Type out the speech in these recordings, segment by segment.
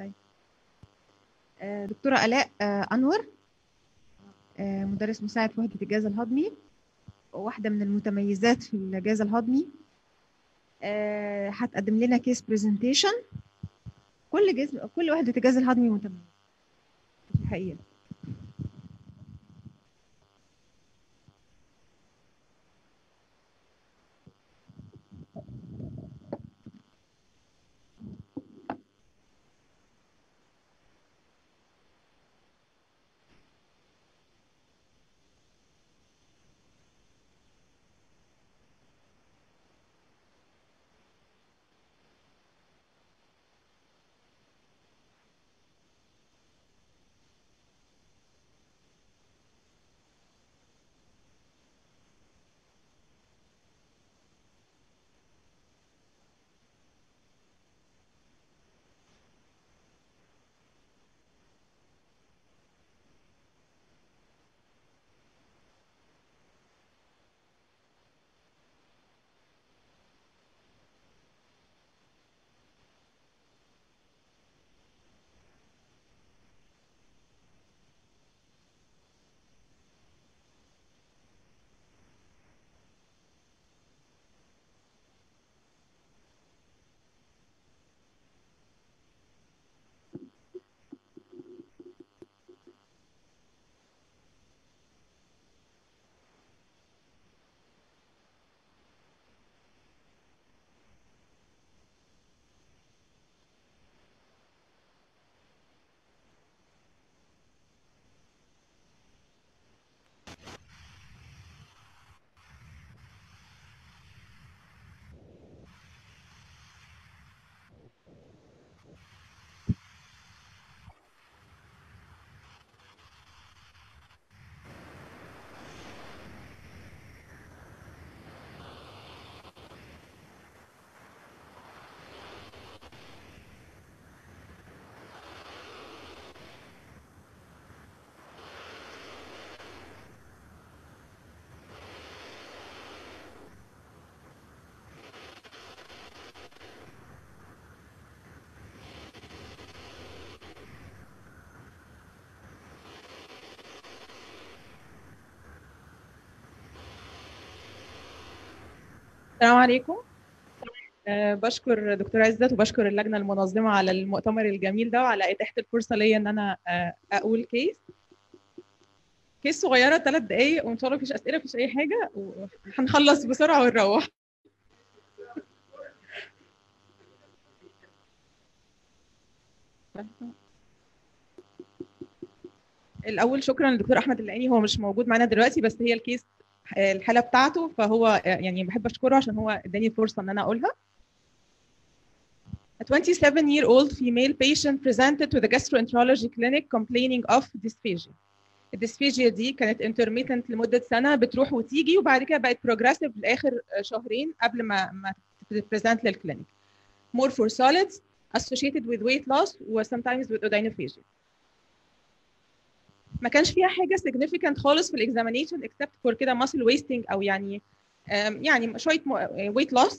طيب آه، دكتورة آلاء آه، أنور آه، مدرس مساعد في وحدة الجهاز الهضمي واحدة من المتميزات في الجهاز الهضمي آه، هتقدم لنا كيس برزنتيشن كل جسم كل وحدة الجهاز الهضمي متميزة في الحقيقة السلام عليكم أه بشكر دكتور عزت وبشكر اللجنه المنظمه على المؤتمر الجميل ده وعلى اتاحه الفرصه ليا ان انا أه اقول كيس كيس صغيره ثلاث دقائق وان شاء الله مفيش اسئله مفيش اي حاجه وهنخلص بسرعه ونروح الاول شكرا للدكتور احمد اللقاني هو مش موجود معانا دلوقتي بس هي الكيس الحاله بتاعته فهو يعني بحب اشكره عشان هو اداني فرصه ان انا اقولها A 27 year old female patient presented to the gastroenterology clinic complaining of dysphagia. الديسفيجيا دي كانت intermittent لمده سنه بتروح وتيجي وبعد كده بقت progressive لاخر شهرين قبل ما ما تبريزنت للكلينيك. More for solids associated with weight loss و sometimes with odynophagia. ما كانش فيها حاجه significant خالص في الاكزامينيشن except for كده muscle wasting او يعني يعني شويه weight loss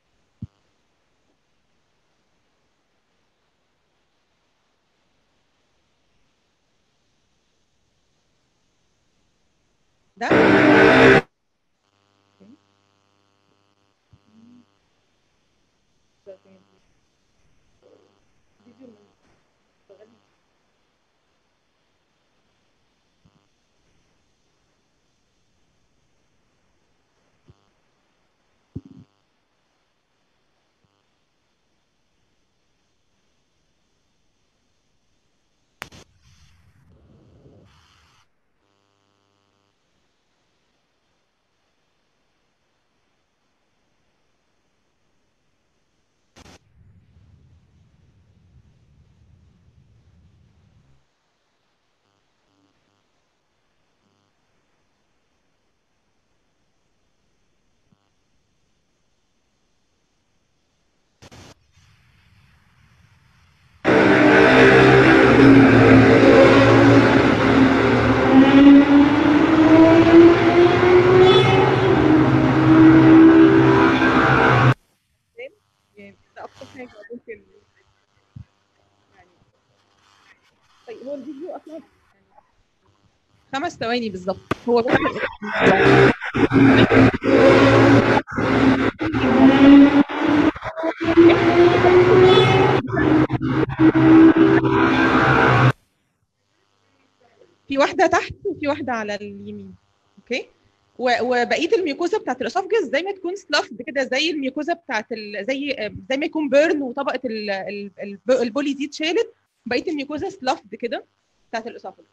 ده طيب هو الفيديو اصلا خمس ثواني بالظبط هو كل في واحده تحت وفي واحده على اليمين اوكي و- وبقيه الميوكوزا بتاعت الاسوفجس زي ما تكون سلافد كده زي الميوكوزا بتاعت ال... زي زي ما يكون بيرن وطبقه ال... ال... الب- البولي دي اتشالت بقيه الميوكوزا سلافد كده بتاعت الاسوفجس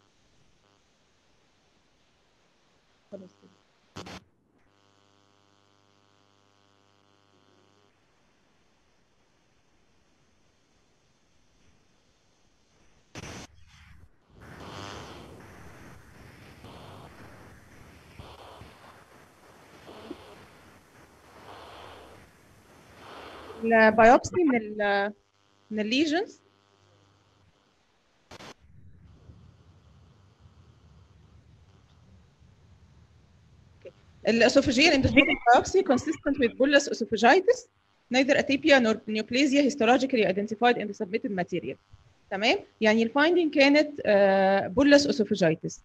خلاص كده. البيوبسي من ال من الليجنز الاسophageal endoscopic biopsy consistent with bullous esophagitis neither atypia nor neoplasia histologically identified in the submitted material تمام يعني الفايندنج كانت بولس اسوفاجيتس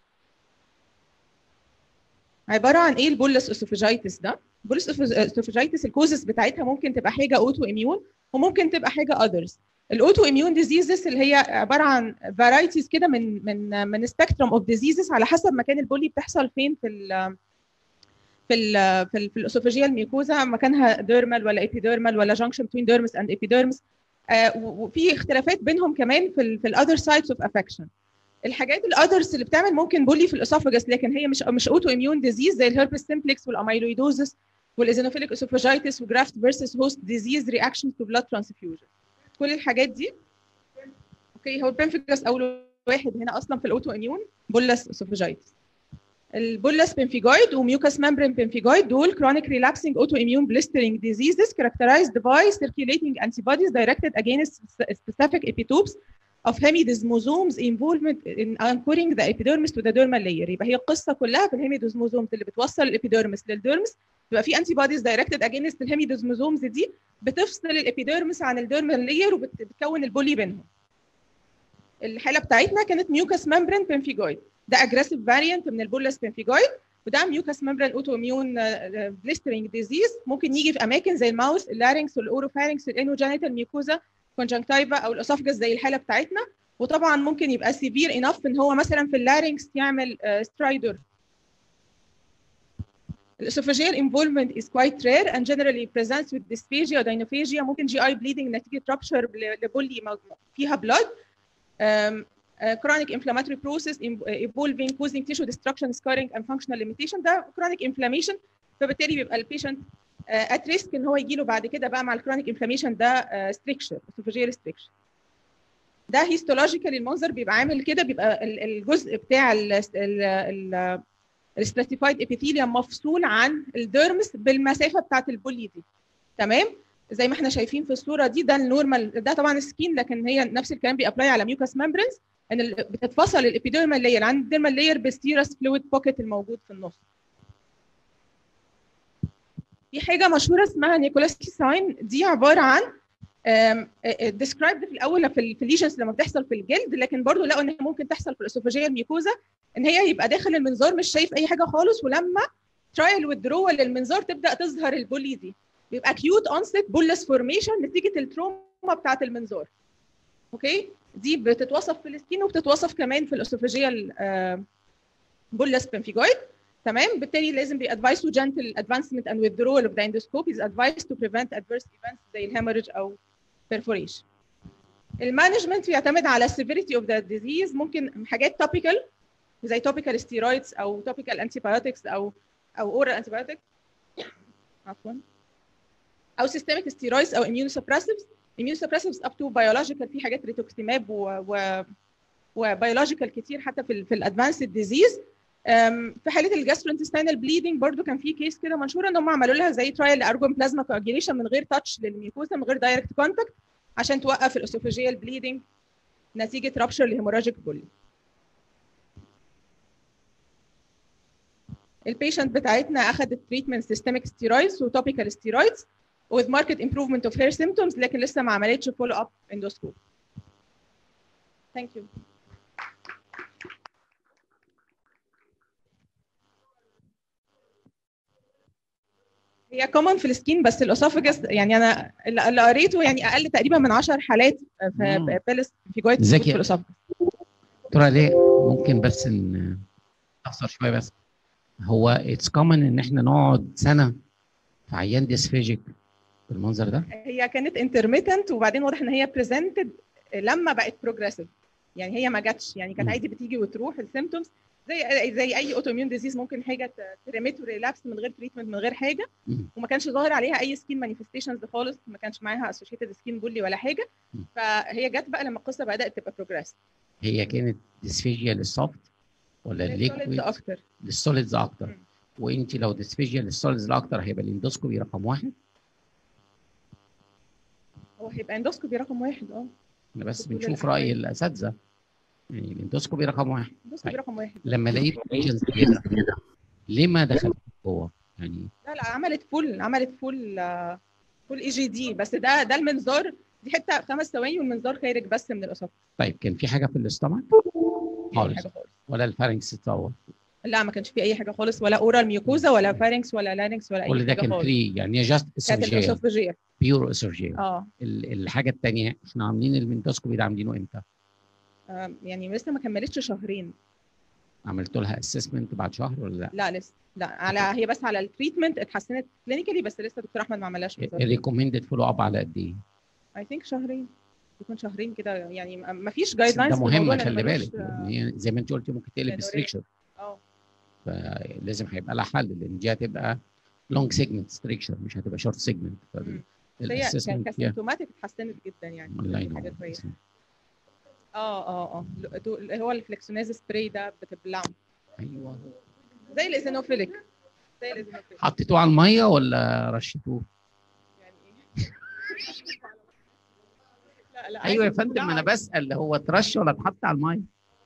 عباره عن ايه البولس اسوفاجيتس ده بولس اسوفاجيتس الكوزس بتاعتها ممكن تبقى حاجه اوتو اميون وممكن تبقى حاجه اذرز الاوتو اميون ديزيزز اللي هي عباره عن فرايتيز كده من من من سبيكترم اوف ديزيزز على حسب مكان البولي بتحصل فين في ال في ال في, ال في الاسوفاجيال ميوكوزا مكانها ديرمال ولا ايبيديرمال ولا جانكشن بين ديرمس اند ايبيديرمس وفي اختلافات بينهم كمان في ال في الاذر سايتس اوف افكشن الحاجات الاذرز اللي بتعمل ممكن بولي في الاسوفاجس لكن هي مش مش اوتو اميون ديزيز زي الهربس سيمبلكس والاميلويدوزس والايزينوفيليك اسوفاجيتس وجرافت فيرسس هوست ديزيز رياكشن تو بلاد ترانسفيوجن كل الحاجات دي اوكي هو البنفيجاس اول واحد هنا اصلا في الاوتو اميون بولس اسوفاجيتس البولس بنفيجويد وميوكاس ممبرين بنفيجويد دول chronic relapsing autoimmune blistering diseases characterized by circulating antibodies directed against specific epitopes of hemidesmosomes involvement in anchoring the epidermis to the dermal layer يبقى هي القصه كلها في الهيميدوزموزومز اللي بتوصل الابيديرمس للديرمس بيبقى في antibodies directed against الهيميدوزموزومز دي بتفصل الابيديرمس عن الديرمال لاير وبتكون البولي بينهم الحاله بتاعتنا كانت ميوكاس ممبرين بنفيجويد ده اجريسيف فاريانت من البولس بنفيجويد وده ميوكاس ممبرين اوتو اميون بليسترنج ديزيز ممكن يجي في اماكن زي الماوس اللارynx والاوروفارynx الانوجينيتال ميوكوزا كونجنكتيفا او الاسوفجس زي الحاله بتاعتنا وطبعا ممكن يبقى سيفير انف ان هو مثلا في اللارynx يعمل سترايدر الاسوفاجيال involvement is quite rare and generally presents with dysphagia dynophagia ممكن جي اي bleeding نتيجه rupture لبولي فيها blood um, uh, chronic inflammatory process evolving causing tissue destruction scarring and functional limitation ده chronic inflammation فبالتالي بيبقى البيشنت ات ريسك ان هو يجي له بعد كده بقى مع الكرونيك انفلاميشن ده ستريكشر اسوفاجيال ستريكشر ده هيستولوجيكال المنظر بيبقى عامل كده بيبقى الجزء بتاع الستراتيفايد ابيثيليوم مفصول عن الديرمس بالمسافه بتاعت البولي دي تمام زي ما احنا شايفين في الصوره دي ده النورمال ده طبعا سكين لكن هي نفس الكلام بيابلاي على ميوكاس ممبرنز ان بتتفصل الابيديرمال لاير عن الديرمال لاير بالسيرس فلويد بوكيت الموجود في النص في حاجه مشهوره اسمها نيكولاسكي ساين دي عباره عن ديسكرايبد في الاول في الليجنز لما بتحصل في الجلد لكن برضو لقوا ان هي ممكن تحصل في الاسوفاجيه ميكوزا ان هي يبقى داخل المنظار مش شايف اي حاجه خالص ولما ترايل وذرول للمنظار تبدا تظهر البولي دي بيبقى كيوت اونست بولس فورميشن نتيجه التروما بتاعه المنظار اوكي دي بتتوصف في السكين وبتتوصف كمان في الاسوفاجيال بولس بنفيجويد تمام بالتالي لازم بي advised to gentle advancement and withdrawal of the endoscope is advised to prevent adverse events زي الهemorrhage او perforation. المانجمنت بيعتمد على severity of the disease ممكن حاجات topical زي topical steroids او topical antibiotics او او oral antibiotics عفوا او systemic steroids او immunosuppressives immunosuppressives up to biological في حاجات ريتوكسيماب و, و وبيولوجيكال كتير حتى في ال في الادفانسد ديزيز في حاله الجاستروانتستينال بليدنج برضو كان في كيس كده منشوره ان هم عملوا لها زي ترايل لارجون بلازما كواجيليشن من غير تاتش للميوكوزا من غير دايركت كونتاكت عشان توقف الاسوفاجيال بليدنج نتيجه رابشر لهيموراجيك بولي البيشنت بتاعتنا اخذت تريتمنت سيستميك ستيرويدز وتوبيكال ستيرويدز with market improvement of hair symptoms لكن لسه ما عملتش فولو اب اندوسكوب. Thank you. هي كومن في السكين بس الاسوفجس يعني انا اللي اللي قريته يعني اقل تقريبا من 10 حالات مم. في بيلس في جويت ذكي. في الاسوفجس دكتورة ليه ممكن بس ان اخسر شويه بس هو اتس كومن ان احنا نقعد سنه في عيان ديسفيجيك بالمنظر ده هي كانت انترميتنت وبعدين واضح ان هي بريزنتد لما بقت بروجريسيف يعني هي ما جاتش يعني كانت مم. عادي بتيجي وتروح السيمتومز زي زي اي اوتوميون ديزيز ممكن حاجه تريميت وريلابس من غير تريتمنت من غير حاجه مم. وما كانش ظاهر عليها اي سكين مانيفستيشنز خالص ما كانش معاها اسوشيتد سكين بولي ولا حاجه مم. فهي جت بقى لما القصه بدات تبقى بروجريس هي كانت ديسفيجيا للسوفت ولا الليكويد اكتر للسوليدز اكتر مم. وانت لو ديسفيجيا للسوليدز الاكتر هيبقى الاندوسكوبي رقم واحد هو هيبقى اندوسكوبي رقم واحد اه احنا بس بتقول بنشوف الأحوال. راي الاساتذه يعني الاندوسكوبي رقم واحد اندوسكوبي طيب. رقم واحد لما لقيت ليجنز كده ليه ما دخلت جوه يعني لا لا عملت فول عملت فول فول اي جي دي بس ده ده المنظار دي حته خمس ثواني والمنظار خارج بس من الاسوفجس طيب كان في حاجه في الاستمك يعني خالص حاجه خالص ولا الفارنكس اتطور لا ما كانش في اي حاجه خالص ولا اورال ميوكوزا ولا فارنكس ولا لارنكس ولا اي كل ده حاجه كان خالص فري يعني هي جاست كانت اسوفجيال الاسوفجيه بيور اسوفجيال اه الحاجه الثانيه احنا عاملين المندوسكوبي ده عاملينه امتى؟ آه، يعني لسه ما كملتش شهرين عملت لها اسسمنت بعد شهر ولا لا؟ لا لسه لا على هي بس على التريتمنت اتحسنت كلينيكالي بس لسه دكتور احمد ما عملهاش الريكومندد فولو اب على قد ايه؟ اي ثينك شهرين يكون شهرين كده يعني ما فيش جايد بس ده لاينز مهم خلي بالك لان هي زي ما انت قلتي ممكن تقلب لأنه ريستريكشن اه فلازم هيبقى لها حل لان دي هتبقى لونج سيجمنت ستريكشر مش هتبقى شورت سيجمنت مم. هي الاسسمنت فيها كسيمتوماتيك اتحسنت جدا يعني الله دي حاجه ينور كويسه اه اه اه اللي هو الفلكسوناز سبراي ده بتبلعه ايوه زي الايزينوفيليك زي الايزينوفيليك حطيتوه على الميه ولا رشيتوه؟ يعني ايه لا لا ايوه يا عادي فندم بتبلعه انا عادي. بسال هو اترش ولا اتحط على الميه؟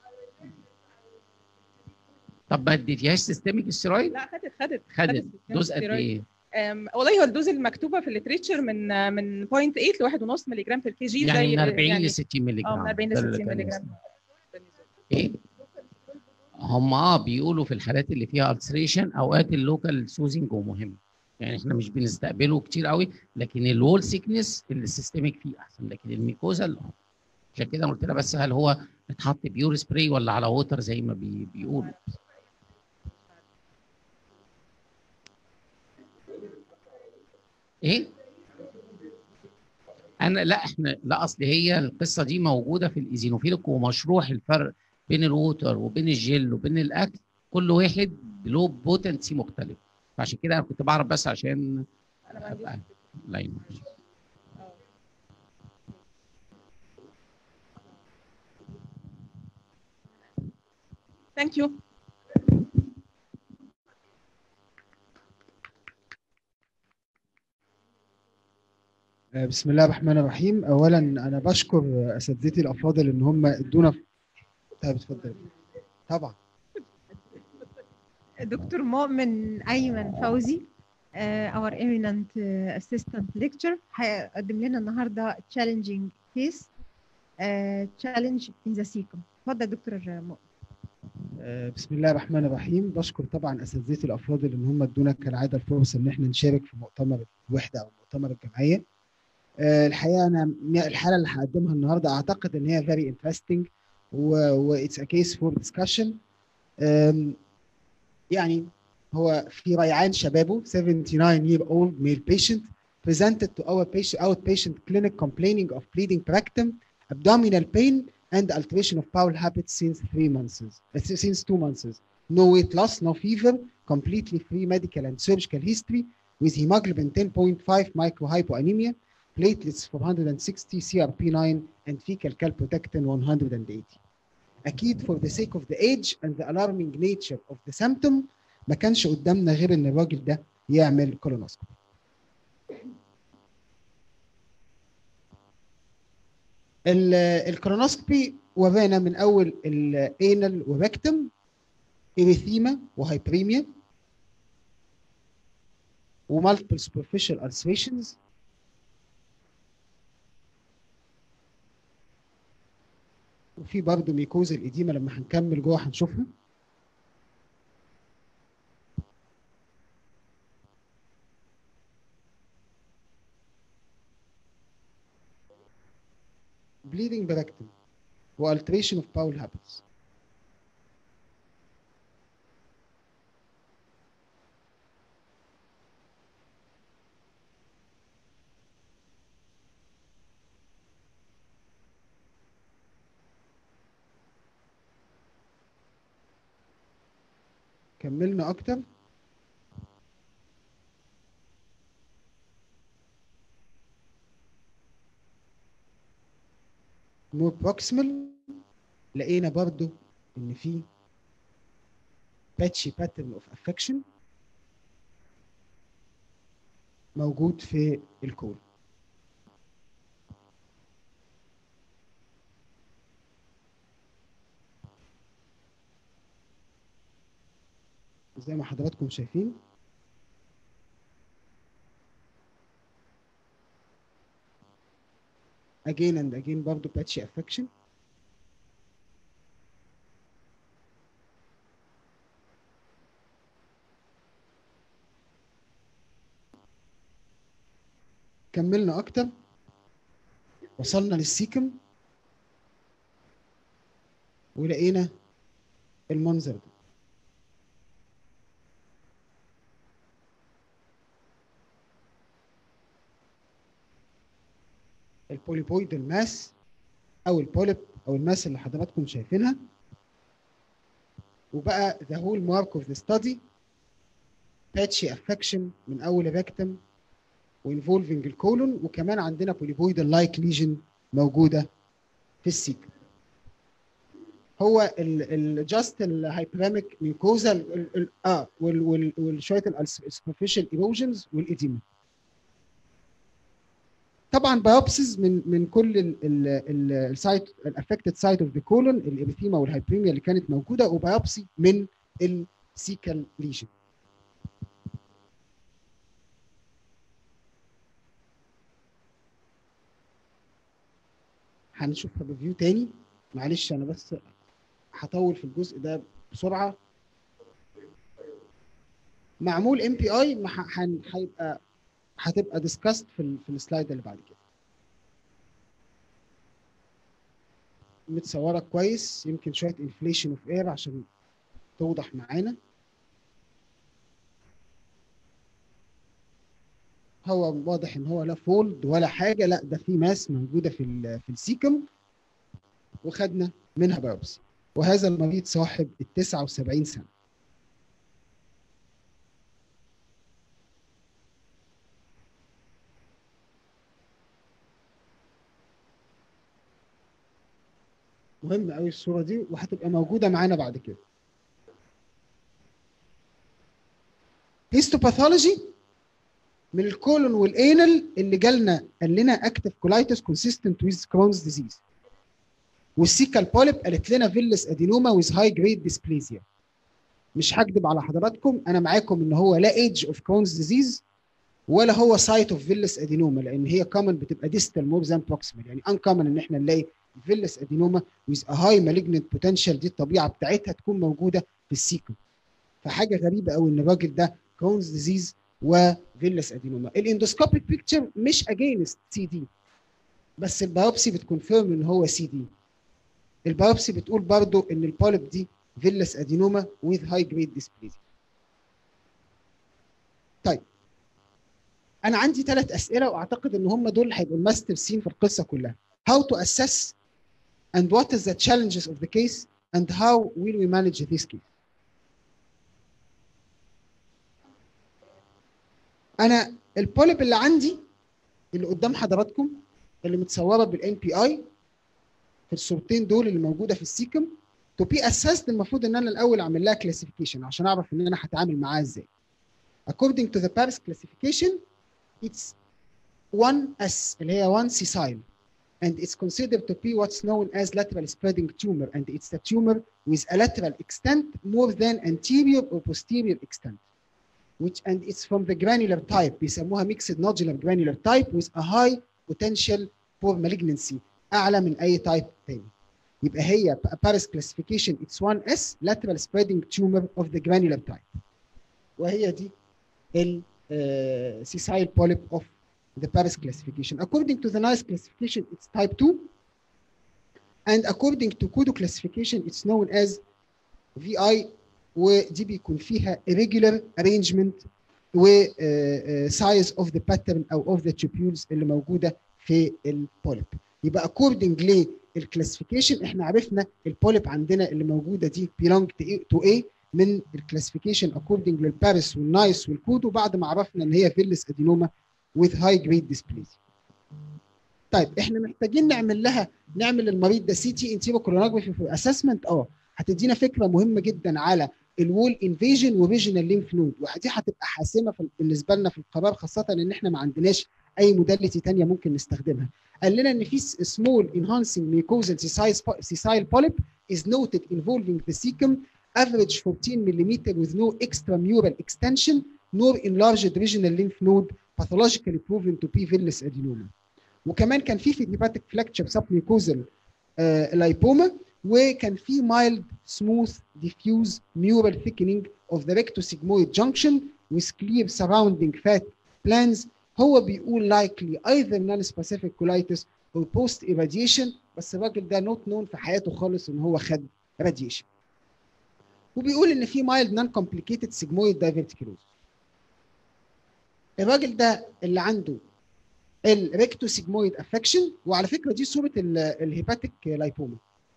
طب ما اديتيهاش سيستميك استرويد؟ لا خدت خدت خدت دوز قد ستيرويد. ايه؟ أم، والله هو الدوز المكتوبه في الليتريتشر من من 0.8 ل 1.5 مللي جرام في الكي جي يعني زي من 40 يعني ل 60 مللي اه جرام من 40 ل ده اللي 60 كان مللي جرام اسمه. ايه؟ هم اه بيقولوا في الحالات اللي فيها التريشن اوقات اللوكال سوزنج مهم يعني احنا مش بنستقبله كتير قوي لكن الوول سيكنس السيستميك فيه احسن لكن الميكوزا لا. عشان كده أنا قلت لها بس هل هو اتحط بيور سبراي ولا على ووتر زي ما بي بيقولوا ايه انا لا احنا لا اصل هي القصه دي موجوده في الايزينوفيليك ومشروح الفرق بين الووتر وبين الجل وبين الاكل كل واحد له بوتنسي مختلف فعشان كده انا كنت بعرف بس عشان انا ما عنديش أبقى- لا ينور. اه ثانك يو آه، بسم الله الرحمن الرحيم اولا انا بشكر اساتذتي الافاضل ان هم ادونا طيب اتفضل طبعا دكتور مؤمن أيمن فوزي uh, our eminent uh, assistant lecture هيقدم لنا النهارده challenging case uh, challenge in the secum اتفضل دكتور مؤمن آه، بسم الله الرحمن الرحيم بشكر طبعا اساتذتي الافاضل ان هم ادونا كالعاده الفرصه ان احنا نشارك في مؤتمر الوحده او مؤتمر الجمعيه آه، الحقيقه انا م- الحاله اللي هقدمها النهارده اعتقد ان هي very interesting و اتس a case for discussion آم، يعني هو في ريعان شبابه 79 year old male patient presented to our patient outpatient clinic complaining of bleeding rectum, abdominal pain, and alteration of bowel habits since three months, uh, since two months. No weight loss, no fever, completely free medical and surgical history with hemoglobin 10.5 microhypoanemia, platelets 460, CRP9, and fecal calprotectin 180. أكيد for the sake of the age and the alarming nature of the symptom ما كانش قدامنا غير إن الراجل ده يعمل كولونوسكوبي. ال- الكولونوسكوبي ورانا من اول الانال وبكتم اريثيما وهايبريميا ومالتيبل سوبرفيشال ulcerations وفي برضه ميكوزا الإديمة لما هنكمل جوه هنشوفها bleeding rectum والتريشن اوف bowel habits كملنا اكتر مور بروكسيمال لقينا برضو ان في باتشي باترن اوف افكشن موجود في الكول زي ما حضراتكم شايفين again and again برضو patchy affection كملنا اكتر وصلنا للسيكم ولقينا المنظر ده البوليبويدال ماس او البوليب او الماس اللي حضراتكم شايفينها وبقى the whole mark of the study patchy affection من اول الريكتم وانفولفنج الكولون وكمان عندنا بوليبويدال لايك ليجن موجوده في السيكم هو الجاست الهايبراميك ميوكوزا اه وشويه السوبرفيشال ايروجنز والاديما طبعا بايوبسيز من من كل السايت الافكتد سايت اوف ذا كولون الاريثيما والهايبريميا اللي كانت موجوده وبايوبسي من السيكال ليجن هنشوفها بفيو تاني معلش انا بس هطول في الجزء ده بسرعه معمول ام بي اي هيبقى هتبقى ديسكاست في ال في السلايد اللي بعد كده متصوره كويس يمكن شويه انفليشن اوف اير عشان توضح معانا هو واضح ان هو لا فولد ولا حاجه لا ده في ماس موجوده في ال في السيكم وخدنا منها بايوبسي وهذا المريض صاحب ال 79 سنه مهم قوي الصوره دي وهتبقى موجوده معانا بعد كده هيستوباثولوجي من الكولون والانال اللي جالنا قال لنا اكتف كولايتس كونسيستنت ويز كرونز ديزيز والسيكال بوليب قالت لنا فيلس ادينوما ويز هاي جريد ديسبليزيا مش هكدب على حضراتكم انا معاكم ان هو لا ايدج اوف كرونز ديزيز ولا هو سايت اوف فيلس ادينوما لان هي كومن بتبقى ديستال مور ذان بروكسيمال يعني ان كومن ان احنا نلاقي فيلس ادينوما ويز ا هاي مالجنت بوتنشال دي الطبيعه بتاعتها تكون موجوده في السيكم فحاجه غريبه قوي ان الراجل ده كرونز ديزيز وفيلس ادينوما الاندوسكوبيك بيكتشر مش اجينست سي دي بس البيوبسي بتكونفيرم ان هو سي دي البيوبسي بتقول برضو ان البوليب دي فيلس ادينوما with high grade dysplasia طيب انا عندي ثلاث اسئله واعتقد ان هم دول هيبقوا الماستر سين في القصه كلها how to assess and what is the challenges of the case and how will we manage this case انا البوليب اللي عندي اللي قدام حضراتكم اللي متصوره بالان بي اي في الصورتين دول اللي موجوده في السيكم تو بي اسست المفروض ان انا الاول اعمل لها كلاسيفيكيشن عشان اعرف ان انا هتعامل معاها ازاي according to the Paris classification it's 1S اللي هي 1 sessile and it's considered to be what's known as lateral spreading tumor and it's a tumor with a lateral extent more than anterior or posterior extent which and it's from the granular type بيسموها mixed nodular granular type with a high potential for malignancy اعلى من اي تايب تاني يبقى هي Paris classification it's 1S lateral spreading tumor of the granular type وهي دي ال uh, sessile polyp of the Paris classification according to the NICE classification it's type 2 and according to Kudo classification it's known as VI ودي بيكون فيها irregular arrangement و size of the pattern او of the tubules اللي موجوده في البوليب يبقى according للكلاسيفيكيشن احنا عرفنا البوليب عندنا اللي موجوده دي belong to A من الكلاسيفيكيشن according للباريس والنايس والكودو بعد ما عرفنا ان هي فيلس ادينوما with high grade dysplasia. طيب احنا محتاجين نعمل لها نعمل للمريض ده سي تي انتيرو كولونوجرافي في اسسمنت اه هتدينا فكره مهمه جدا على الوول انفيجن وريجنال ليمف نود ودي هتبقى حاسمه بالنسبه لنا في القرار خاصه ان احنا ما عندناش اي موداليتي ثانيه ممكن نستخدمها قال لنا ان في سمول انهانسنج ميكوزال سيسايل بوليب is noted involving the cecum average 14 mm with no extramural extension nor enlarged regional lymph node pathologically proven to be villus adenoma وكمان كان في في hepatic fracture submucosal uh, lipoma وكان في mild smooth diffuse mural thickening of the rectosigmoid junction with clear surrounding fat plans هو بيقول likely either non-specific colitis or post irradiation بس الراجل ده نوت نون في حياته خالص ان هو خد radiation وبيقول ان في mild non-complicated sigmoid diverticulosis الراجل ده اللي عنده الريكتو سيجمويد افكشن وعلى فكره دي صوره الهيباتيك لايبوما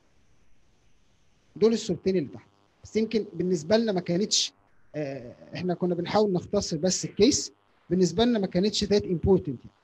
دول الصورتين اللي تحت بس يمكن بالنسبه لنا ما كانتش آه احنا كنا بنحاول نختصر بس الكيس بالنسبه لنا ما كانتش ذات امبورتنت يعني.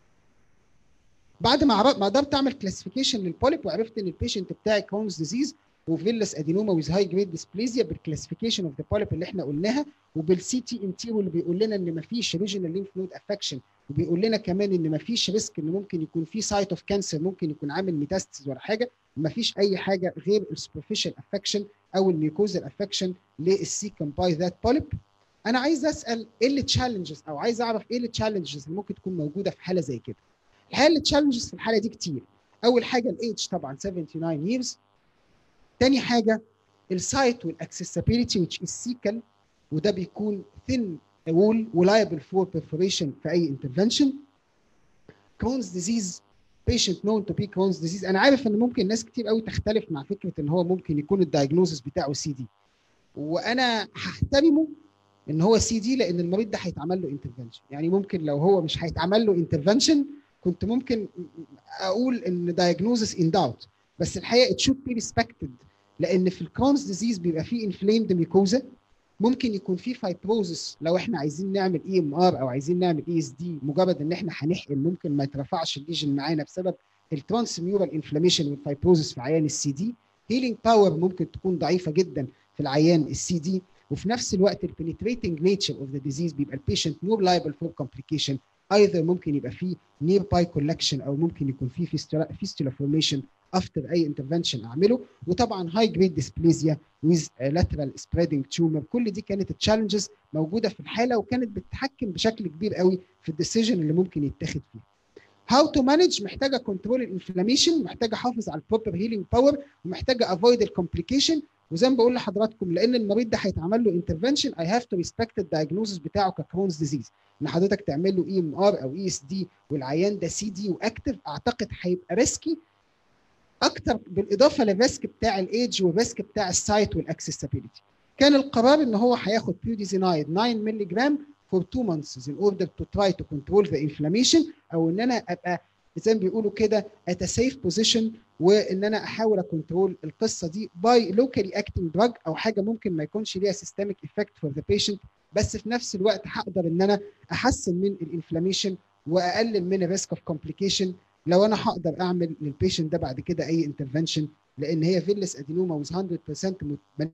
بعد ما عرفت ما قدرت اعمل كلاسيفيكيشن للبوليب وعرفت ان البيشنت بتاعي كرونز ديزيز وفيلس ادينوما ويز هاي جريد ديسبليزيا بالكلاسيفيكيشن اوف ذا بوليب اللي احنا قلناها وبالسي تي انتيرو اللي بيقول لنا ان ما فيش ريجنال ليمف نود افكشن وبيقول لنا كمان ان ما فيش ريسك ان ممكن يكون في سايت اوف كانسر ممكن يكون عامل ميتاستس ولا حاجه ما فيش اي حاجه غير السوبرفيشال افكشن او الميوكوزال افكشن للسيكم باي ذات بوليب انا عايز اسال ايه التشالنجز او عايز اعرف ايه التشالنجز اللي ممكن تكون موجوده في حاله زي كده الحقيقه التشالنجز في الحاله دي كتير اول حاجه الايدج طبعا 79 years تاني حاجه السايت والاكسسبيليتي which is سيكل وده بيكون thin wall ولايبل فور perforation في اي intervention كرونز ديزيز patient known to be Crohn's disease انا عارف ان ممكن ناس كتير قوي تختلف مع فكره ان هو ممكن يكون الدايجنوزس بتاعه سي دي وانا هحترمه ان هو سي دي لان المريض ده هيتعمل له انترفنشن يعني ممكن لو هو مش هيتعمل له انترفنشن كنت ممكن اقول ان diagnosis in doubt بس الحقيقه it should be respected لان في الكرونز ديزيز بيبقى فيه انفليمد ميكوزا ممكن يكون في فايبروزس لو احنا عايزين نعمل اي ام ار او عايزين نعمل اي اس دي مجرد ان احنا هنحقن ممكن ما يترفعش الليجن معانا بسبب الترانسميورال انفلاميشن والفايبروزس في عيان السي دي هيلينج باور ممكن تكون ضعيفه جدا في العيان السي دي وفي نفس الوقت البنتريتنج نيتشر اوف ذا ديزيز بيبقى البيشنت مور لايبل فور كومبليكيشن ايذر ممكن يبقى فيه نير باي كولكشن او ممكن يكون فيه فيستولا فورميشن افتر اي انترفنشن اعمله وطبعا هاي جريد ديسبليزيا ويز لاترال سبريدنج تيومر كل دي كانت التشالنجز موجوده في الحاله وكانت بتتحكم بشكل كبير قوي في الديسيجن اللي ممكن يتاخد فيه هاو تو مانج محتاجه كنترول الانفلاميشن محتاجه احافظ على البروبر هيلينج باور ومحتاجه افويد الكومبليكيشن وزي ما بقول لحضراتكم لان المريض ده هيتعمل له انترفنشن اي هاف تو ريسبكت الدايجنوزس بتاعه ككرونز ديزيز ان حضرتك تعمل له اي ام ار او اي اس دي والعيان ده سي دي واكتف اعتقد هيبقى ريسكي اكتر بالاضافه للريسك بتاع الايدج والريسك بتاع السايت والاكسسبيليتي كان القرار ان هو هياخد بيوديزينايد 9 مللي جرام for two months in order to try to control the inflammation او ان انا ابقى زي ما بيقولوا كده at a safe position وان انا احاول اكنترول القصه دي باي locally acting drug او حاجه ممكن ما يكونش ليها systemic effect for the patient بس في نفس الوقت هقدر ان انا احسن من الانفلاميشن واقلل من الريسك اوف كومبليكيشن لو انا هقدر اعمل للبيشنت ده بعد كده اي انترفنشن لان هي فيلس ادينوما ويز 100%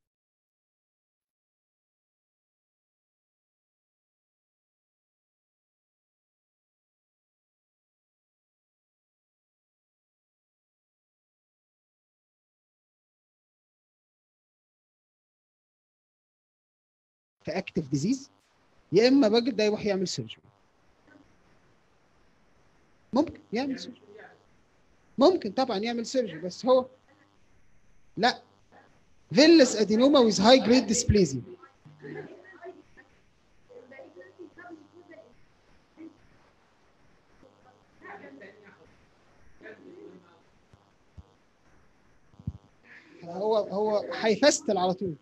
في اكتف ديزيز يا اما الراجل ده يروح يعمل سيرجري ممكن يعمل سيرجري ممكن طبعا يعمل سيرجري بس هو لا فيلس ادينوما ويز هاي جريد ديسبليزيا هو هو هيفستل على طول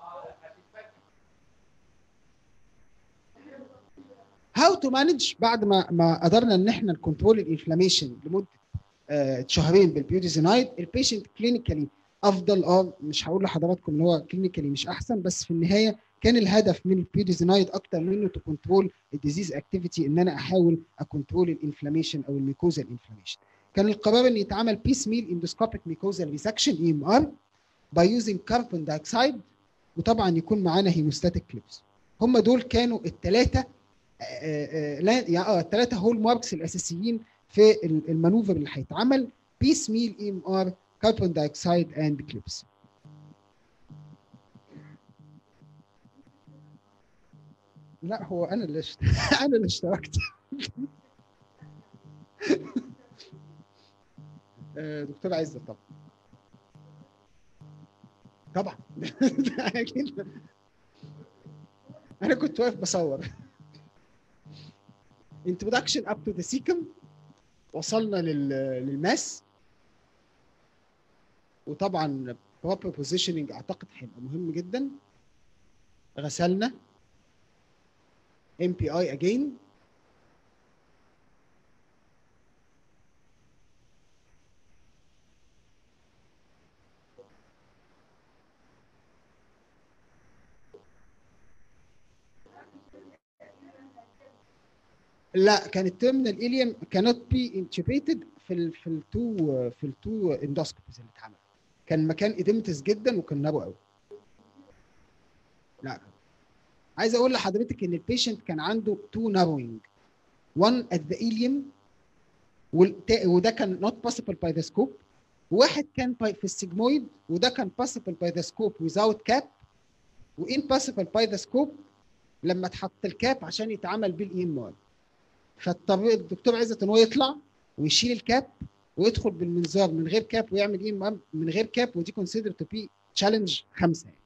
هاو تو مانج بعد ما ما قدرنا ان احنا نكنترول الانفلاميشن لمده آه شهرين بالبيوديزينايد البيشنت كلينيكالي افضل اه مش هقول لحضراتكم ان هو كلينيكالي مش احسن بس في النهايه كان الهدف من البيوديزينايد اكتر منه تو كنترول الديزيز اكتيفيتي ان انا احاول اكنترول الانفلاميشن او الميكوزال انفلاميشن كان القرار ان يتعمل بيس ميل اندوسكوبيك ميكوزال ريسكشن اي ام ار باي يوزنج كاربون دايوكسيد وطبعا يكون معانا هيموستاتيك كليبس هم دول كانوا الثلاثه لا يعني اه الثلاثه هول ماركس الاساسيين في المانوفر اللي هيتعمل بيس ميل اي ام ار كاربون دايوكسيد اند كليبس لا هو انا اللي اشت... انا اللي اشتركت دكتور عزت طبعا طبعا اكيد انا كنت واقف بصور introduction up to the secum وصلنا لل... للماس وطبعا proper positioning اعتقد هيبقى مهم جدا غسلنا MPI again لا كان التيرمينال اليم cannot be intubated في ال في التو في التو اندوسكوبيز اللي اتعمل كان مكان اديمتس جدا وكان نابو قوي لا عايز اقول لحضرتك ان البيشنت كان عنده تو ناروينج one at the ilium وده كان not possible by the scope وواحد كان في السيجمويد وده كان possible by the scope without cap و impossible by the scope لما اتحط الكاب عشان يتعمل بيه الاي ام ار فاضطر الدكتور عزت ان هو يطلع ويشيل الكاب ويدخل بالمنظار من غير كاب ويعمل اي ام ار من غير كاب ودي كونسيدر تو بي تشالنج خمسه يعني.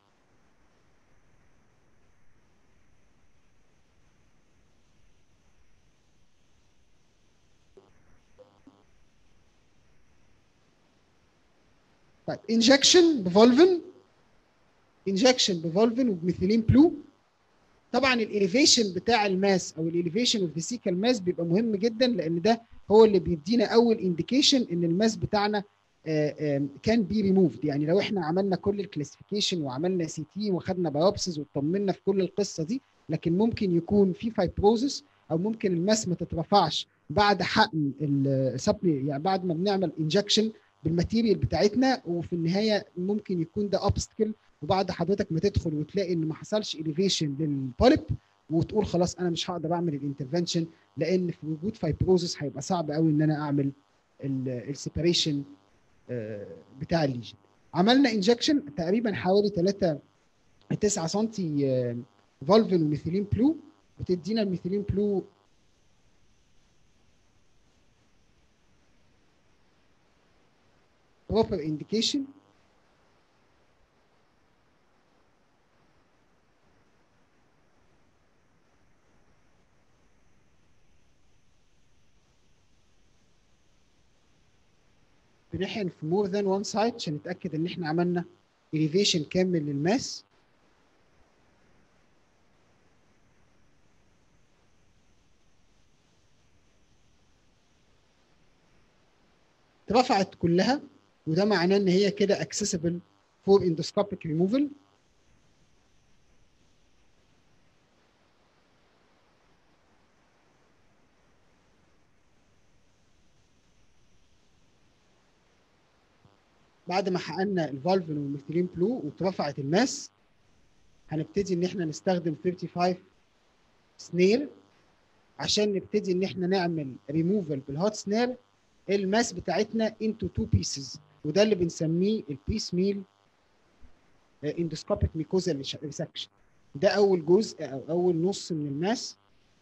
طيب انجكشن بفولفن انجكشن بفولفن وبميثيلين بلو طبعا الاليفيشن بتاع الماس او الاليفيشن اوف فيسيكال ماس بيبقى مهم جدا لان ده هو اللي بيدينا اول انديكيشن ان الماس بتاعنا كان بي ريموفد يعني لو احنا عملنا كل الكلاسيفيكيشن وعملنا سي تي وخدنا بايوبسز واطمنا في كل القصه دي لكن ممكن يكون في فايبروزس او ممكن الماس ما تترفعش بعد حقن السبلي يعني بعد ما بنعمل انجكشن بالماتيريال بتاعتنا وفي النهايه ممكن يكون ده اوبستكل وبعد حضرتك ما تدخل وتلاقي ان ما حصلش اليفيشن للبوليب وتقول خلاص انا مش هقدر اعمل الانترفنشن لان في وجود فايبروزس هيبقى صعب قوي ان انا اعمل السيبريشن بتاع الليجن عملنا انجكشن تقريبا حوالي 3 9 سم فولفن وميثيلين بلو بتدينا الميثيلين بلو proper indication بنحقن في مور ذان وان سايد عشان نتاكد ان احنا عملنا elevation كامل للماس اترفعت كلها وده معناه ان هي كده accessible for endoscopic removal بعد ما حققنا الفالفن والميثيلين بلو واترفعت الماس هنبتدي ان احنا نستخدم 35 سنير عشان نبتدي ان احنا نعمل ريموفال بالهوت سنير الماس بتاعتنا into two pieces وده اللي بنسميه البيس ميل اندوسكوبيك ميكوزال ريسكشن ده اول جزء او اول نص من الماس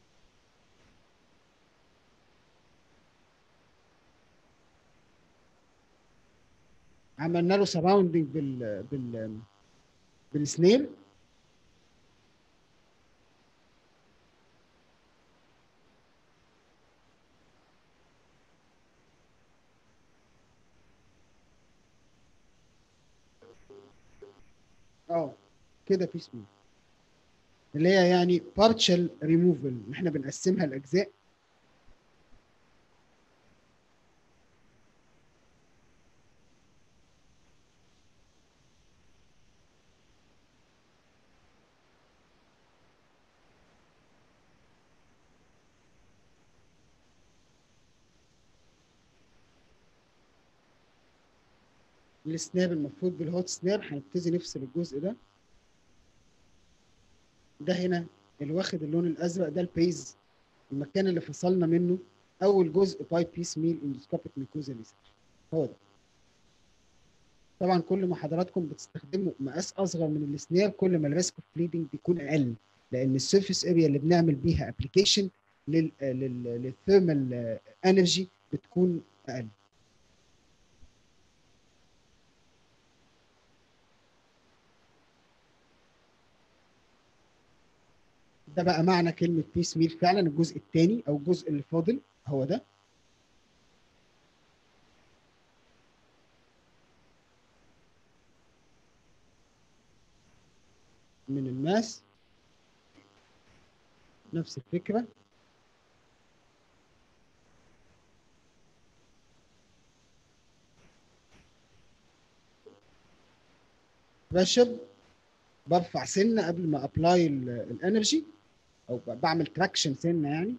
عملنا له سراوندنج بال بال بالسنيل اه كده بيس ميل اللي هي يعني partial removal احنا بنقسمها لاجزاء السناب المفروض بالهوت سناب هنبتدي نفصل الجزء ده ده هنا اللي واخد اللون الازرق ده البيز المكان اللي فصلنا منه اول جزء باي بيس ميل اندوسكوبيك ميكوزا ريسيرش هو ده طبعا كل ما حضراتكم بتستخدموا مقاس اصغر من السناب كل ما الريسك اوف بليدنج بيكون اقل لان السيرفيس اريا اللي بنعمل بيها ابلكيشن للثيرمال انرجي بتكون اقل ده بقى معنى كلمة بيس ميل فعلا الجزء الثاني أو الجزء اللي فاضل هو ده من الماس نفس الفكرة بريشر برفع سنة قبل ما ابلاي الانرجي او بعمل تراكشن سنه يعني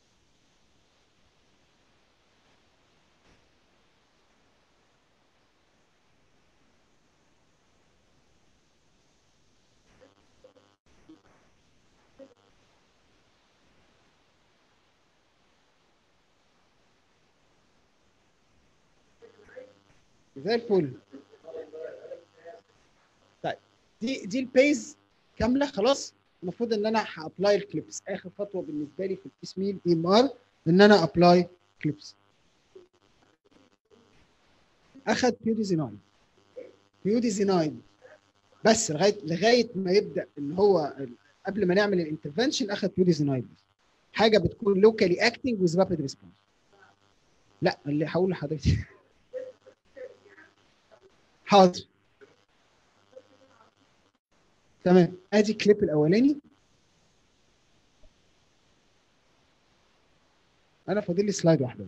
زي الفل طيب دي دي البيز كامله خلاص المفروض ان انا هابلاي الكليبس اخر خطوه بالنسبه لي في البيس ميل اي ام ار ان انا ابلاي كليبس اخد بيوديزينايد بيوديزينايد بس لغايه لغايه ما يبدا ان هو قبل ما نعمل الانترفنشن اخد بيوديزينايد بس حاجه بتكون لوكالي اكتنج ويز رابيد ريسبونس لا اللي هقول لحضرتك حاضر تمام ادي الكليب الاولاني انا فاضل لي سلايد واحده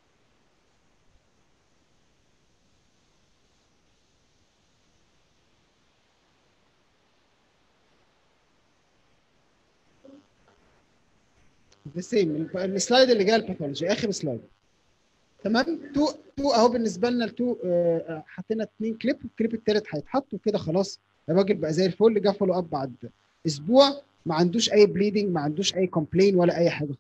ذا سيم السلايد اللي جاي الباثولوجي اخر سلايد تمام تو تو اهو بالنسبه لنا التو آه حطينا اثنين كليب الكليب الثالث هيتحط وكده خلاص الراجل بقى زي الفل جه فولو اب بعد اسبوع ما عندوش اي بليدنج ما عندوش اي كومبلين ولا اي حاجه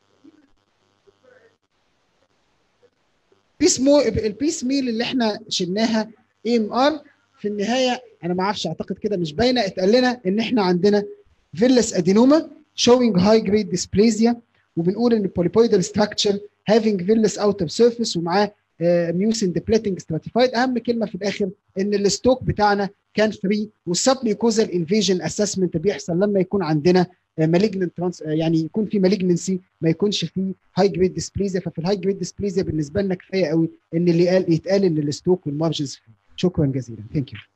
بيس مو البيس ميل اللي احنا شلناها اي ام ار في النهايه انا ما اعرفش اعتقد كده مش باينه اتقال لنا ان احنا عندنا فيلس ادينوما showing high grade dysplasia وبنقول ان البوليبويدال structure having villus outer surface ومعاه ميوسين ديبليتنج ستراتيفايد اهم كلمه في الاخر ان الستوك بتاعنا كان فري والسب ميوكوزال انفيجن اسسمنت بيحصل لما يكون عندنا مالجنت يعني يكون في مالجنسي ما يكونش في هاي جريد ديسبليزيا ففي الهاي جريد ديسبليزيا بالنسبه لنا كفايه قوي ان اللي قال يتقال ان الستوك والمارجنز فري شكرا جزيلا ثانك يو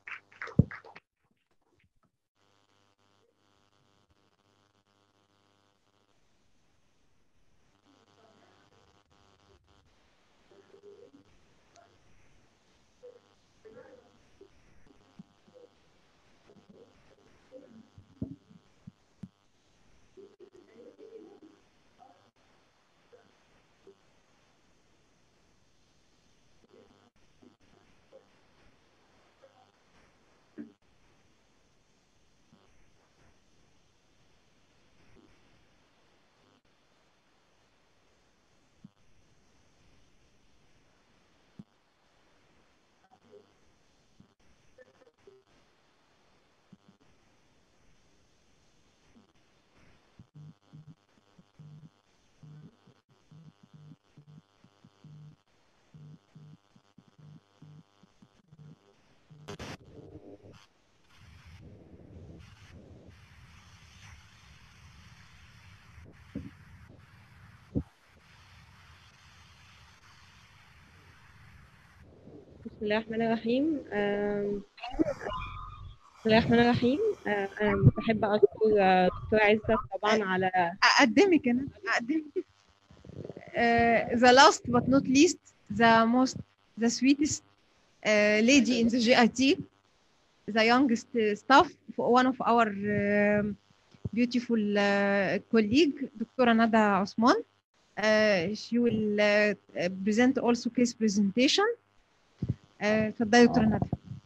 بسم الله الرحمن الرحيم آم، بسم الله الرحمن الرحيم آه، أنا بحب أشكر آه، دكتورة عزت طبعا على أقدمك أنا أقدمك uh, the last but not least the most the sweetest uh, lady in the GIT the youngest uh, staff one of our uh, beautiful uh, colleague دكتورة ندى عثمان uh, she will uh, present also case presentation uh, اتفضلي دكتورة ندى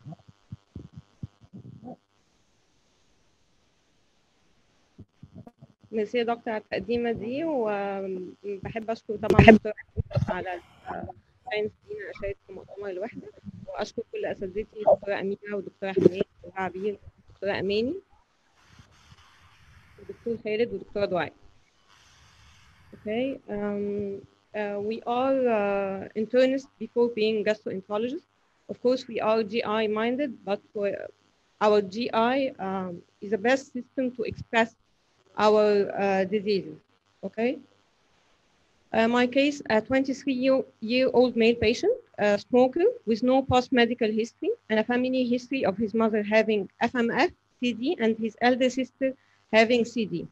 ميرسي يا دكتور على التقديمة دي وبحب أشكر طبعا دكتورة عزت على الساينس دي أنا أشارك في مؤتمر الوحدة وأشكر كل أساتذتي دكتورة أمينة ودكتورة حنان ودكتورة عبير ودكتورة أماني ودكتور خالد ودكتورة دعاء Okay, um, uh, we are uh, internists before being gastroenterologists. Of course, we are GI minded, but for our GI um, is the best system to express our uh, diseases. Okay. Uh, my case: a 23 year, year old male patient, a smoker with no post medical history, and a family history of his mother having FMF, CD, and his elder sister having CD.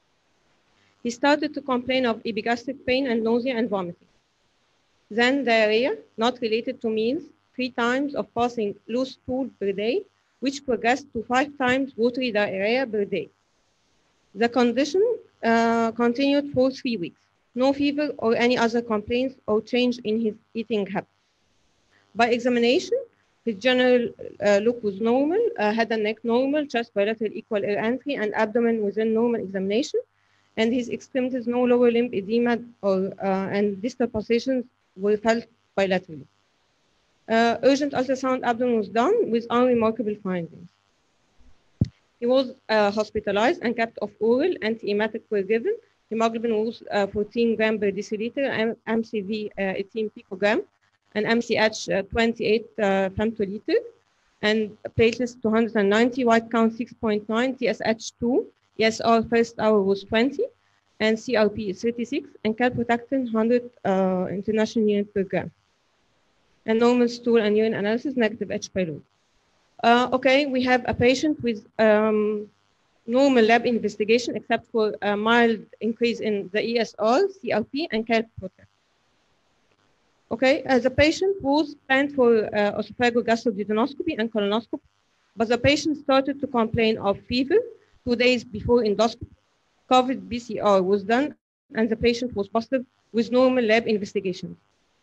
He started to complain of epigastric pain and nausea and vomiting. Then diarrhea, not related to meals, three times of passing loose stool per day, which progressed to five times watery diarrhea per day. The condition uh, continued for three weeks. No fever or any other complaints or change in his eating habits. By examination, his general uh, look was normal, uh, head and neck normal, chest bilateral equal air entry, and abdomen within normal examination and his extremities, no lower limb edema or uh, and distal pulsations were felt bilaterally. Uh, urgent ultrasound abdomen was done with unremarkable findings. He was uh, hospitalized and kept off oral anti-emetic were given. Hemoglobin was 14 gram per deciliter, MCV 18 picogram, and MCH 28 femtoliter, and platelets 290, white count 6.9, TSH2, ESR first hour was 20, and CRP is 36, and calprotectin 100 uh, international unit per gram. And normal stool and urine analysis, negative H. pylori. Uh, okay, we have a patient with um, normal lab investigation, except for a mild increase in the ESR, CRP, and calprotectin. Okay, uh, the patient was planned for uh, esophagogastroduodenoscopy and colonoscopy, but the patient started to complain of fever, two days before endoscopy, COVID BCR was done, and the patient was positive with normal lab investigation.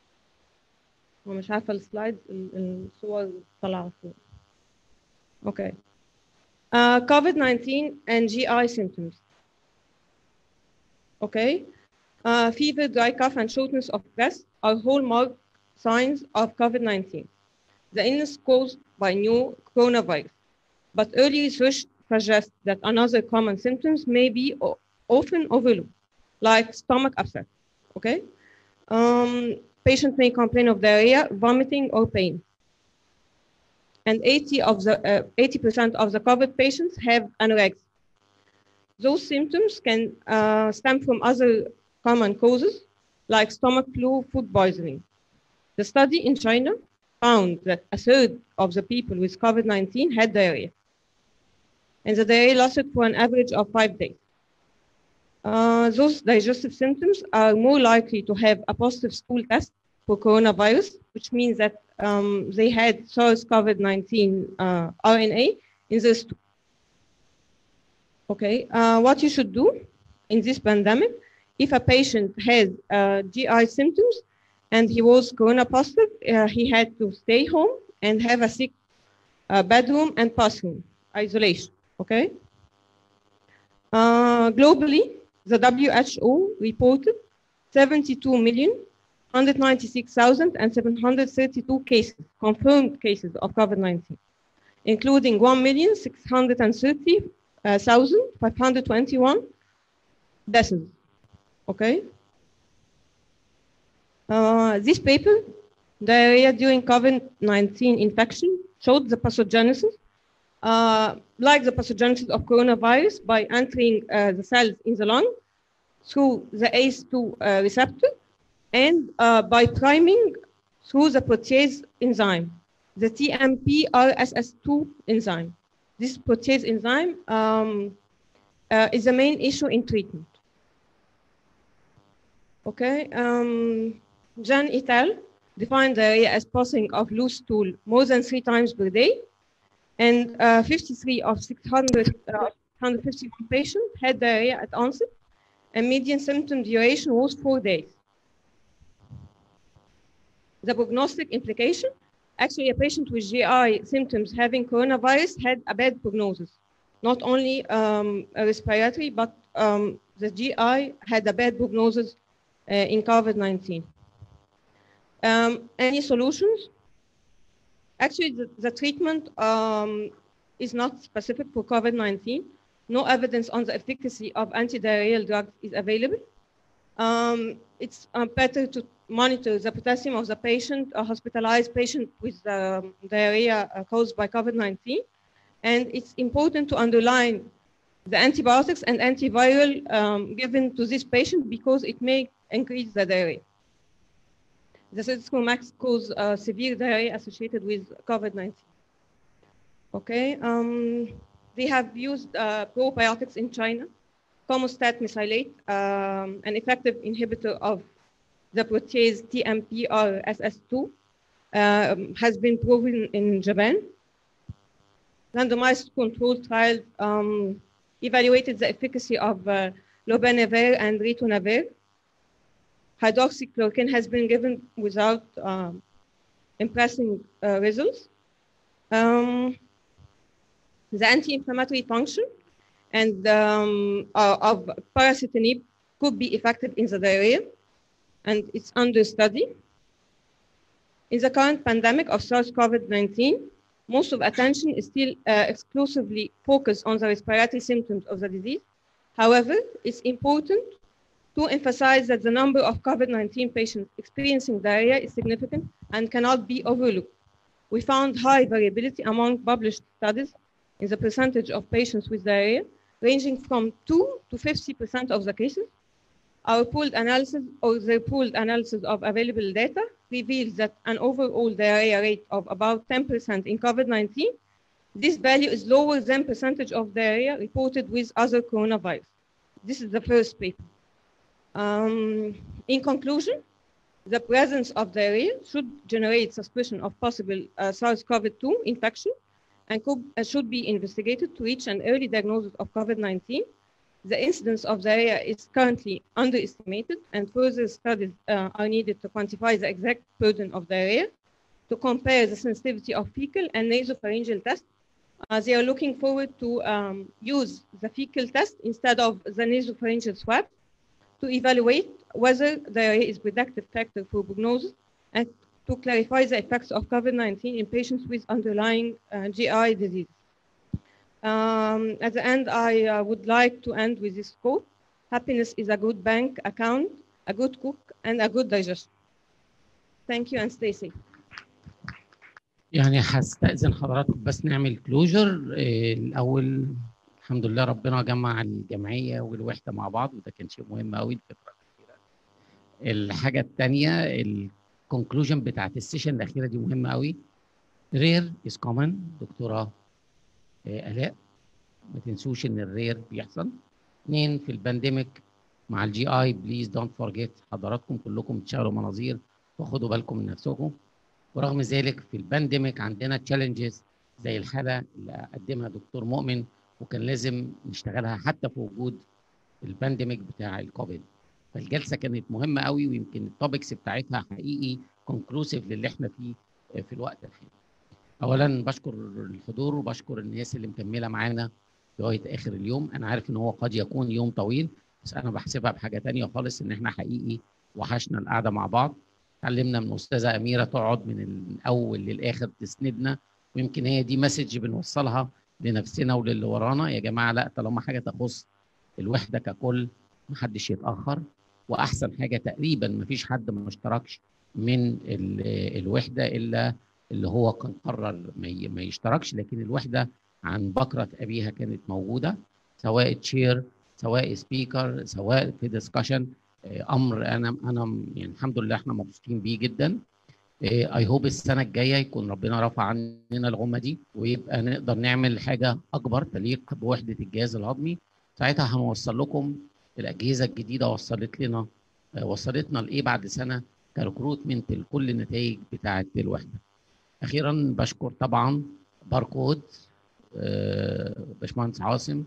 ومش عارفة السلايد الصور طالعة فوق. Okay. Uh, COVID-19 and GI symptoms. Okay. Uh, fever, dry cough, and shortness of breath are hallmark signs of COVID-19. The illness caused by new coronavirus, but early research suggests that another common symptoms may be often overlooked, like stomach upset. Okay, um, patient may complain of diarrhea, vomiting, or pain. And 80 of the 80% of the COVID patients have anorexia. Those symptoms can uh, stem from other common causes, like stomach flu, food poisoning. The study in China found that a third of the people with COVID-19 had diarrhea and the diarrhea lasted for an average of five days. Uh, those digestive symptoms are more likely to have a positive stool test for coronavirus, which means that um, they had SARS-CoV-19 uh, RNA in their stool. Okay, uh, what you should do in this pandemic, if a patient has GI symptoms and he was corona positive, he had to stay home and have a sick bedroom and bathroom isolation okay? Uh, globally, the WHO reported 72 million 196,732 cases, confirmed cases of COVID-19, including 1,630,521 deaths, okay? Uh, this paper, diarrhea during COVID-19 infection, showed the pathogenesis uh, like the pathogenesis of coronavirus by entering uh, the cells in the lung through the ACE2 uh, receptor and by priming through the protease enzyme, the TMPRSS2 enzyme. this protease enzyme um, uh, is the main issue in treatment. Okay, um, Jan et al. defined diarrhea as passing of loose stool more than three times per day, and uh, 53 of 600, uh, 151 patients had diarrhea at onset, and median symptom duration was four days. The prognostic implication, actually a patient with GI symptoms having coronavirus had a bad prognosis, not only um, a respiratory, but um, the GI had a bad prognosis uh, in COVID-19. Um, any solutions? Actually, the, the treatment um, is not specific for COVID-19. No evidence on the efficacy of antidiarrheal drugs is available. Um, it's uh, better to monitor the potassium of the patient, a hospitalized patient with um, diarrhea uh, caused by COVID-19. And it's important to underline the antibiotics and antiviral um, given to this patient because it may increase the diarrhea. The statistical max cause uh, severe diarrhea associated with COVID-19. Okay, um, they have used uh, probiotics in China, Comostat mesylate, um, an effective inhibitor of the protease TMPRSS2, um, has been proven in Japan. Randomized controlled trials um, evaluated the efficacy of uh, lobanavir and ritonavir hydroxychloroquine has been given without um, impressive uh, results. Um, the anti-inflammatory function and um, uh, of paracetamib could be effective in the diarrhea, and it's under study. In the current pandemic of SARS-CoV-19, most of attention is still uh, exclusively focused on the respiratory symptoms of the disease. However, it's important to emphasize that the number of COVID-19 patients experiencing diarrhea is significant and cannot be overlooked. We found high variability among published studies in the percentage of patients with diarrhea, ranging from 2 to 50% of the cases. Our pooled analysis or the pooled analysis of available data reveals that an overall diarrhea rate of about 10% in COVID-19. This value is lower than percentage of diarrhea reported with other coronavirus. This is the first paper. Um, in conclusion, the presence of diarrhea should generate suspicion of possible uh, SARS-CoV-2 infection and could, uh, should be investigated to reach an early diagnosis of COVID-19. The incidence of diarrhea is currently underestimated and further studies uh, are needed to quantify the exact burden of diarrhea. To compare the sensitivity of fecal and nasopharyngeal tests, uh, they are looking forward to um, use the fecal test instead of the nasopharyngeal swab to evaluate whether diarrhea is predictive factor for prognosis and to clarify the effects of COVID-19 in patients with underlying uh, GI disease. Um, at the end, I uh, would like to end with this quote. Happiness is a good bank account, a good cook, and a good digestion. Thank you and stay safe. يعني هستأذن حضراتكم بس نعمل كلوجر الأول الحمد لله ربنا جمع الجمعية والوحدة مع بعض وده كان شيء مهم قوي الفترة الأخيرة. الحاجة الثانية الكونكلوجن بتاعت السيشن الأخيرة دي مهمة قوي. رير از كومن دكتورة آه، آلاء ما تنسوش إن الرير بيحصل. اثنين في البانديميك مع الجي اي بليز دونت فورجيت حضراتكم كلكم تشغلوا مناظير وخدوا بالكم من نفسكم. ورغم ذلك في البانديميك عندنا تشالنجز زي الحالة اللي قدمها دكتور مؤمن وكان لازم نشتغلها حتى في وجود البانديميك بتاع الكوفيد فالجلسه كانت مهمه قوي ويمكن التوبكس بتاعتها حقيقي كونكلوسيف للي احنا فيه في الوقت الحالي. اولا بشكر الحضور وبشكر الناس اللي مكمله معانا لغايه اخر اليوم انا عارف ان هو قد يكون يوم طويل بس انا بحسبها بحاجه تانية خالص ان احنا حقيقي وحشنا القعده مع بعض اتعلمنا من استاذه اميره تقعد من الاول للاخر تسندنا ويمكن هي دي مسج بنوصلها لنفسنا وللي ورانا يا جماعه لا طالما حاجه تخص الوحده ككل محدش يتاخر واحسن حاجه تقريبا مفيش حد ما اشتركش من الوحده الا اللي هو كان قرر ما يشتركش لكن الوحده عن بكره ابيها كانت موجوده سواء تشير سواء سبيكر سواء في ديسكشن امر انا انا يعني الحمد لله احنا مبسوطين بيه جدا اي هوب السنه الجايه يكون ربنا رفع عننا الغمه دي ويبقى نقدر نعمل حاجه اكبر تليق بوحده الجهاز الهضمي ساعتها هنوصل لكم الاجهزه الجديده وصلت لنا آه، وصلتنا لايه بعد سنه كريكروتمنت لكل النتائج بتاعه الوحده اخيرا بشكر طبعا باركود آه، باشمهندس عاصم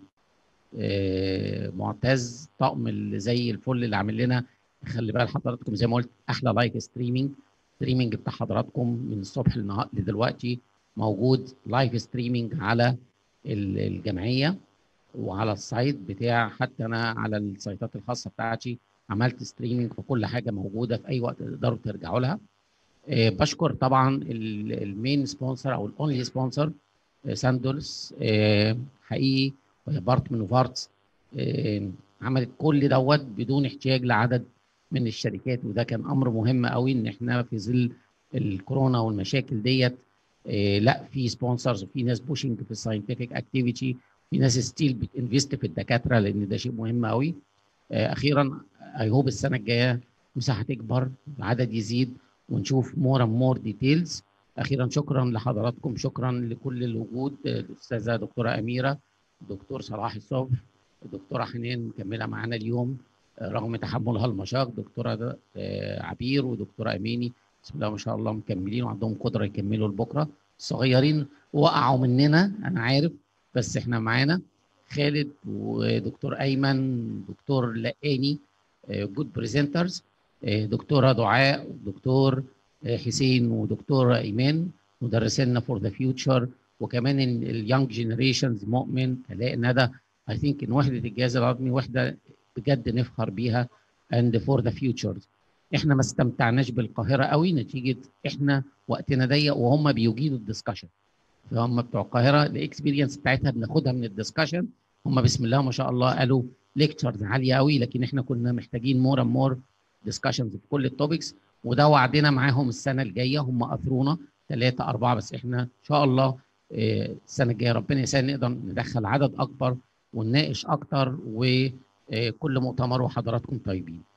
آه، معتز طقم اللي زي الفل اللي عامل لنا خلي بال حضراتكم زي ما قلت احلى لايف ستريمينج ستريمينج بتاع حضراتكم من الصبح للنهار لدلوقتي موجود لايف ستريمينج على ال- الجمعيه وعلى السايت بتاع حتى انا على السايتات الخاصه بتاعتي عملت ستريمينج فكل حاجه موجوده في اي وقت تقدروا ترجعوا لها آه، بشكر طبعا ال- المين سبونسر او الاونلي سبونسر ساندولز آه، حقيقي وهي بارت من فارتس آه، عملت كل دوت بدون احتياج لعدد من الشركات وده كان امر مهم قوي ان احنا في ظل الكورونا والمشاكل ديت آه، لا في سبونسرز وفي ناس بوشنج في الساينتفك اكتيفيتي في ناس ستيل بتنفست في الدكاتره لان ده شيء مهم قوي آه، اخيرا اي هوب السنه الجايه المساحه تكبر العدد يزيد ونشوف مور اند مور ديتيلز اخيرا شكرا لحضراتكم شكرا لكل الوجود آه، الاستاذه دكتوره اميره دكتور صلاح الصبح الدكتوره حنان مكمله معانا اليوم آه، رغم تحملها المشاق دكتوره آه، عبير ودكتوره اماني بسم الله ما شاء الله مكملين وعندهم قدره يكملوا لبكره الصغيرين وقعوا مننا انا عارف بس احنا معانا خالد ودكتور ايمن دكتور لقاني جود بريزنترز دكتوره دعاء ودكتور آه، حسين ودكتوره ايمان مدرسينا فور ذا فيوتشر وكمان اليونج جنريشنز مؤمن الاء ندى اي ثينك ان وحده الجهاز العظمي وحده بجد نفخر بيها اند فور ذا فيوتشرز احنا ما استمتعناش بالقاهره قوي نتيجه احنا وقتنا ضيق وهم بيجيدوا الدسكشن فهم بتوع القاهره الاكسبيرينس بتاعتها بناخدها من الدسكشن هم بسم الله ما شاء الله قالوا ليكتشرز عاليه قوي لكن احنا كنا محتاجين مور اند مور ديسكشنز في كل التوبكس وده وعدنا معاهم السنه الجايه هم اثرونا ثلاثه اربعه بس احنا ان شاء الله آه، السنه الجايه ربنا يسهل نقدر ندخل عدد اكبر ونناقش اكتر وكل مؤتمر وحضراتكم طيبين